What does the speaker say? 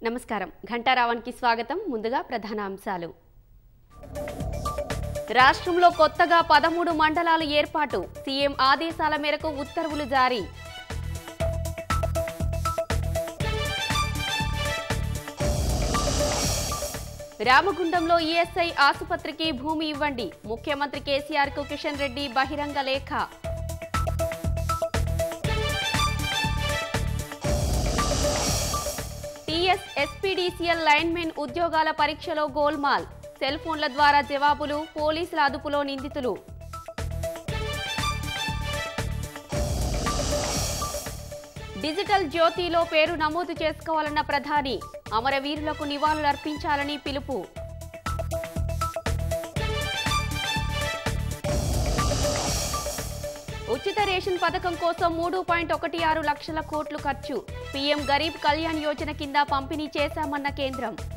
నమస్కారం ఘంటారావానికి స్వాగతం ముందుగా ప్రధాన అంశాలు రాష్ట్రంలో కొత్తగా పదమూడు మండలాలు ఏర్పాటు సీఎం ఆదేశాల మేరకు ఉత్తర్వులు జారీ రామగుండంలో ఈఎస్ఐ ఆసుపత్రికి భూమి ఇవ్వండి ముఖ్యమంత్రి కేసీఆర్ కు కిషన్ రెడ్డి బహిరంగ లేఖ టీఎస్ ఎస్పీడీసీఎల్ లైన్మెన్ ఉద్యోగాల పరీక్షలో గోల్మాల్ సెల్ ఫోన్ల ద్వారా జవాబులు పోలీసుల అదుపులో నిందితులు డిజిటల్ జ్యోతిలో పేరు నమోదు చేసుకోవాలన్న ప్రధాని అమరవీరులకు నివాళులర్పించాలని పిలుపు ఉచిత రేషన్ పథకం కోసం మూడు పాయింట్ ఒకటి ఆరు లక్షల కోట్లు ఖర్చు పీఎం గరీబ్ కళ్యాణ్ యోజన కింద పంపిణీ చేశామన్న కేంద్రం